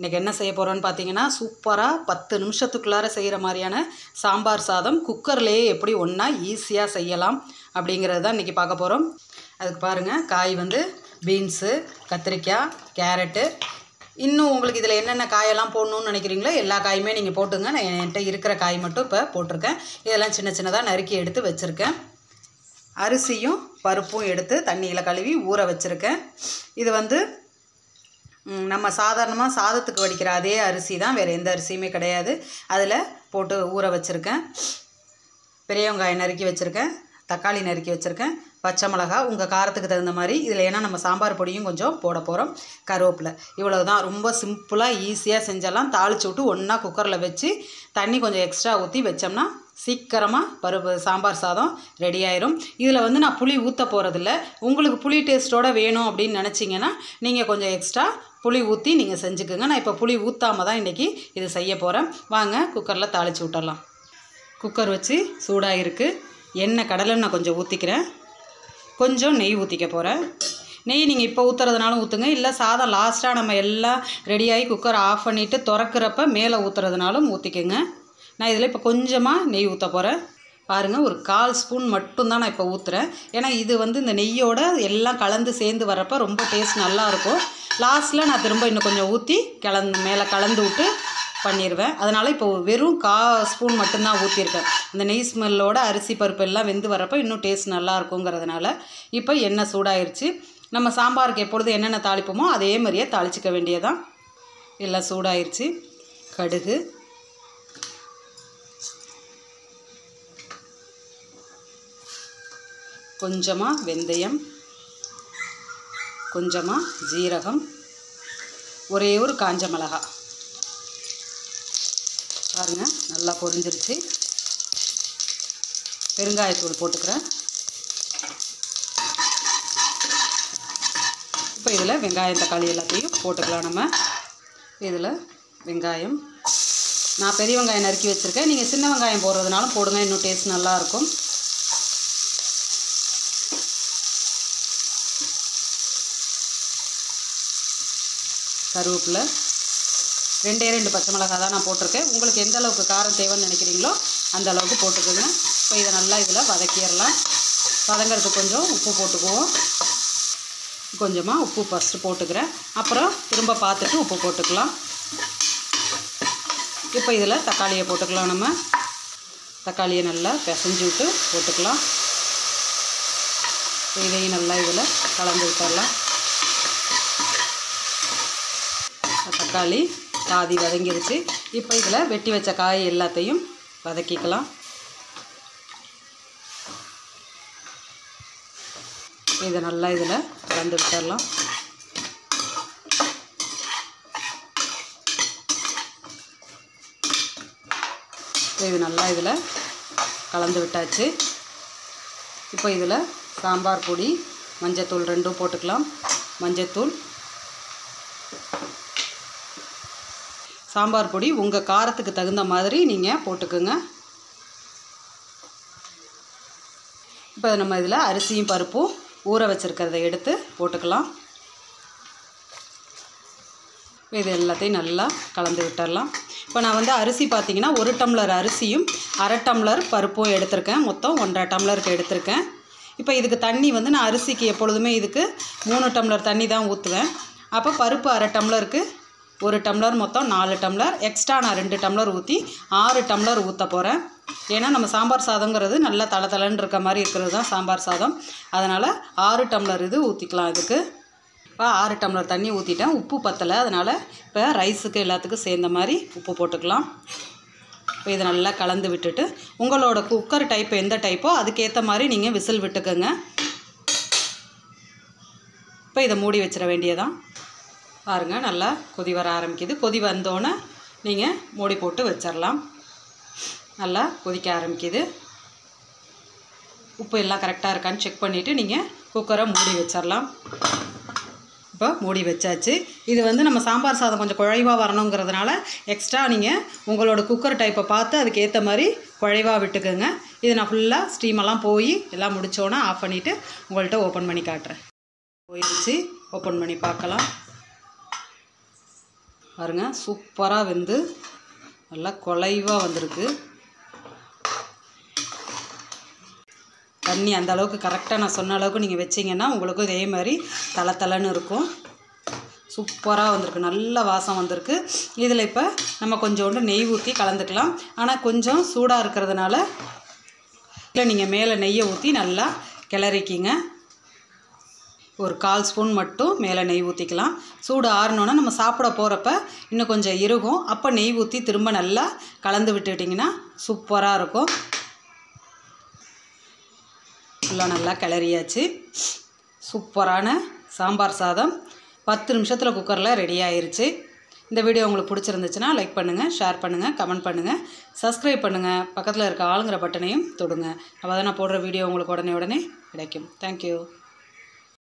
இன்றைக்கி என்ன செய்ய போகிறோன்னு பார்த்தீங்கன்னா சூப்பராக பத்து நிமிஷத்துக்குள்ளார செய்கிற மாதிரியான சாம்பார் சாதம் குக்கர்லேயே எப்படி ஒன்றா ஈஸியாக செய்யலாம் அப்படிங்கிறது தான் இன்றைக்கி பார்க்க போகிறோம் அதுக்கு பாருங்கள் காய் வந்து பீன்ஸு கத்திரிக்காய் கேரட்டு இன்னும் உங்களுக்கு இதில் என்னென்ன காயெல்லாம் போடணும்னு நினைக்கிறீங்களோ எல்லா காயுமே நீங்கள் போட்டுங்க நான் என்கிட்ட இருக்கிற காய் மட்டும் இப்போ போட்டிருக்கேன் இதெல்லாம் சின்ன சின்னதாக நறுக்கி எடுத்து வச்சுருக்கேன் அரிசியும் பருப்பும் எடுத்து தண்ணியில் கழுவி ஊற வச்சுருக்கேன் இது வந்து ம், நம்ம சாதாரணமாக சாதத்துக்கு வடிக்கிற அதே அரிசி தான் வேறு எந்த அரிசியுமே கிடையாது அதில் போட்டு ஊற வச்சுருக்கேன் பெரிய வெங்காயம் நறுக்கி வச்சுருக்கேன் தக்காளி நறுக்கி வச்சுருக்கேன் பச்சை மிளகா உங்கள் காரத்துக்கு தகுந்த மாதிரி இதில் ஏன்னா நம்ம சாம்பார் பொடியும் கொஞ்சம் போட போகிறோம் கருவேப்பிலை இவ்வளோ தான் ரொம்ப சிம்பிளாக ஈஸியாக செஞ்செல்லாம் தாளிச்சு விட்டு ஒன்றா குக்கரில் வச்சு தண்ணி கொஞ்சம் எக்ஸ்ட்ரா ஊற்றி வச்சோம்னா சீக்கிரமாக பருப்பு சாம்பார் சாதம் ரெடி ஆயிரும் இதில் வந்து நான் புளி ஊற்ற போகிறதில்ல உங்களுக்கு புளி டேஸ்ட்டோட வேணும் அப்படின்னு நினச்சிங்கன்னா நீங்கள் கொஞ்சம் எக்ஸ்ட்ரா புளி ஊற்றி நீங்கள் செஞ்சுக்கோங்க நான் இப்போ புளி ஊற்றாம தான் இன்றைக்கி இது செய்ய போகிறேன் வாங்க குக்கரில் தாளித்து விட்டுறலாம் குக்கர் வச்சு சூடாக இருக்குது எண்ணெய் கடலெண்ணெய் கொஞ்சம் ஊற்றிக்கிறேன் கொஞ்சம் நெய் ஊற்றிக்க போகிறேன் நெய் நீங்கள் இப்போ ஊற்றுறதுனாலும் ஊற்றுங்க இல்லை சாதம் லாஸ்ட்டாக நம்ம எல்லாம் ரெடியாகி குக்கர் ஆஃப் பண்ணிவிட்டு திறக்கிறப்ப மேலே ஊற்றுறதுனாலும் ஊற்றிக்கோங்க நான் இதில் இப்போ கொஞ்சமாக நெய் ஊற்ற போகிறேன் பாருங்கள் ஒரு கால் ஸ்பூன் மட்டும்தான் நான் இப்போ ஊற்றுறேன் ஏன்னா இது வந்து இந்த நெய்யோட எல்லாம் கலந்து சேர்ந்து வரப்போ ரொம்ப டேஸ்ட் நல்லாயிருக்கும் லாஸ்ட்டில் நான் திரும்ப இன்னும் கொஞ்சம் ஊற்றி கலந்து மேலே கலந்து விட்டு பண்ணிடுவேன் அதனால் இப்போ வெறும் கா ஸ்பூன் மட்டும்தான் ஊற்றிருக்கேன் அந்த நெய் ஸ்மெல்லோட அரிசி பருப்பு எல்லாம் வெந்து வரப்போ இன்னும் டேஸ்ட் நல்லா இருக்குங்கிறதுனால இப்போ எண்ணெய் சூடாயிருச்சு நம்ம சாம்பாருக்கு எப்பொழுது என்னென்ன தாளிப்போமோ அதே மாதிரியே தாளிச்சிக்க வேண்டியதான் எல்லாம் சூடாயிருச்சு கடுகு கொஞ்சமாக வெந்தயம் கொஞ்சமாக ஜீரகம் ஒரே ஒரு காஞ்ச மிளகாய் பாருங்க நல்லா பொரிஞ்சிருச்சு பெருங்காயத்தூள் போட்டுக்கிறேன் இப்போ இதில் வெங்காயம் தக்காளி எல்லாத்தையும் போட்டுக்கலாம் நம்ம இதில் வெங்காயம் நான் பெரிய வெங்காயம் நறுக்கி வச்சுருக்கேன் நீங்கள் சின்ன வெங்காயம் போடுறதுனாலும் போடுங்க இன்னும் டேஸ்ட் நல்லாயிருக்கும் கருவேப்பிலை ரெண்டே ரெண்டு பச்சை மிளகாய் தான் நான் போட்டிருக்கேன் உங்களுக்கு எந்த அளவுக்கு காரம் தேவைன்னு நினைக்கிறீங்களோ அந்த அளவுக்கு போட்டுக்கோங்க இப்போ இதை நல்லா இதில் வதக்கிடலாம் வதங்கிறதுக்கு கொஞ்சம் உப்பு போட்டுக்குவோம் கொஞ்சமாக உப்பு ஃபஸ்ட்டு போட்டுக்கிறேன் அப்புறம் திரும்ப பார்த்துட்டு உப்பு போட்டுக்கலாம் இப்போ இதில் தக்காளியை போட்டுக்கலாம் நம்ம தக்காளியை நல்லா பிசைஞ்சு விட்டு போட்டுக்கலாம் இதையும் நல்லா இதில் கலந்து விட்டுடலாம் தக்காளி பாதி வதங்கிருச்சு இப்போ இதில் வெட்டி வச்ச காய் எல்லாத்தையும் வதக்கிக்கலாம் இதை நல்லா இதில் கலந்து விட்டுடலாம் இது நல்லா இதில் கலந்து விட்டாச்சு இப்போ இதில் சாம்பார் பொடி மஞ்சத்தூள் ரெண்டும் போட்டுக்கலாம் மஞ்சத்தூள் சாம்பார் பொடி உங்கள் காரத்துக்கு தகுந்த மாதிரி நீங்கள் போட்டுக்குங்க இப்போ நம்ம இதில் அரிசியும் பருப்பும் ஊற வச்சுருக்கிறத எடுத்து போட்டுக்கலாம் இது எல்லாத்தையும் நல்லா கலந்து விட்டுடலாம் இப்போ நான் வந்து அரிசி பார்த்தீங்கன்னா ஒரு டம்ளர் அரிசியும் அரை டம்ளர் பருப்பும் எடுத்திருக்கேன் மொத்தம் ஒன்றரை டம்ளருக்கு எடுத்திருக்கேன் இப்போ இதுக்கு தண்ணி வந்து நான் அரிசிக்கு எப்பொழுதுமே இதுக்கு மூணு டம்ளர் தண்ணி தான் ஊற்றுவேன் அப்போ பருப்பு அரை டம்ளருக்கு ஒரு டம்ளர் மொத்தம் நாலு டம்ளர் எக்ஸ்ட்ரா நான் ரெண்டு டம்ளர் ஊற்றி ஆறு டம்ளர் ஊற்ற போகிறேன் ஏன்னா நம்ம சாம்பார் சாதங்கிறது நல்லா தலை தலைன்னு இருக்க மாதிரி இருக்கிறது தான் சாம்பார் சாதம் அதனால் ஆறு டம்ளர் இது ஊற்றிக்கலாம் இதுக்கு இப்போ ஆறு டம்ளர் தண்ணி ஊற்றிட்டேன் உப்பு பத்தலை அதனால் இப்போ ரைஸுக்கு எல்லாத்துக்கும் சேர்ந்த மாதிரி உப்பு போட்டுக்கலாம் இப்போ இதை நல்லா கலந்து விட்டுட்டு உங்களோட குக்கர் டைப் எந்த டைப்போ அதுக்கேற்ற மாதிரி நீங்கள் விசில் விட்டுக்கோங்க இப்போ இதை மூடி வச்சிட வேண்டியதான் பாருங்கள் நல்லா கொதி வர ஆரம்பிக்குது கொதி வந்தோன்னே நீங்கள் மூடி போட்டு வச்சிடலாம் நல்லா கொதிக்க ஆரம்பிக்குது உப்பு எல்லாம் கரெக்டாக இருக்கான்னு செக் பண்ணிவிட்டு நீங்கள் குக்கரை மூடி வச்சிடலாம் இப்போ மூடி வச்சாச்சு இது வந்து நம்ம சாம்பார் சாதம் கொஞ்சம் குழைவாக வரணுங்கிறதுனால எக்ஸ்ட்ரா நீங்கள் உங்களோட குக்கர் டைப்பை பார்த்து அதுக்கு ஏற்ற மாதிரி குழைவாக விட்டுக்கோங்க இது நான் ஃபுல்லாக ஸ்டீமெல்லாம் போய் எல்லாம் முடித்தோன்னே ஆஃப் பண்ணிவிட்டு உங்கள்கிட்ட ஓப்பன் பண்ணி காட்டுறேன் போயிடுச்சு ஓப்பன் பண்ணி பார்க்கலாம் பாருங்கள் சூப்பராக வெந்து நல்லா குலைவாக வந்திருக்கு தண்ணி அந்த அளவுக்கு கரெக்டாக நான் சொன்ன அளவுக்கு நீங்கள் வச்சிங்கன்னா உங்களுக்கும் இதே மாதிரி தலை தலைன்னு இருக்கும் சூப்பராக வந்திருக்கு நல்ல வாசம் வந்திருக்கு இதில் இப்போ நம்ம கொஞ்சோண்டு நெய் ஊற்றி கலந்துக்கலாம் ஆனால் கொஞ்சம் சூடாக இருக்கிறதுனால இல்லை நீங்கள் மேலே நெய்யை ஊற்றி நல்லா கிளறிக்கிங்க ஒரு கால் ஸ்பூன் மட்டும் மேலே நெய் ஊற்றிக்கலாம் சூடு ஆறினோன்னா நம்ம சாப்பிட போகிறப்ப இன்னும் கொஞ்சம் இறுகும் அப்போ நெய் ஊற்றி திரும்ப நல்லா கலந்து விட்டுட்டிங்கன்னா சூப்பராக இருக்கும் ஃபுல்லாக நல்லா கிளறியாச்சு சூப்பரான சாம்பார் சாதம் பத்து நிமிஷத்தில் குக்கரில் ரெடி ஆயிருச்சு இந்த வீடியோ உங்களுக்கு பிடிச்சிருந்துச்சுன்னா லைக் பண்ணுங்கள் ஷேர் பண்ணுங்கள் கமெண்ட் பண்ணுங்கள் சப்ஸ்கிரைப் பண்ணுங்கள் பக்கத்தில் இருக்க ஆளுங்கிற பட்டனையும் தொடுங்க அப்போ தான் நான் போடுற வீடியோ உங்களுக்கு உடனே உடனே கிடைக்கும் தேங்க்யூ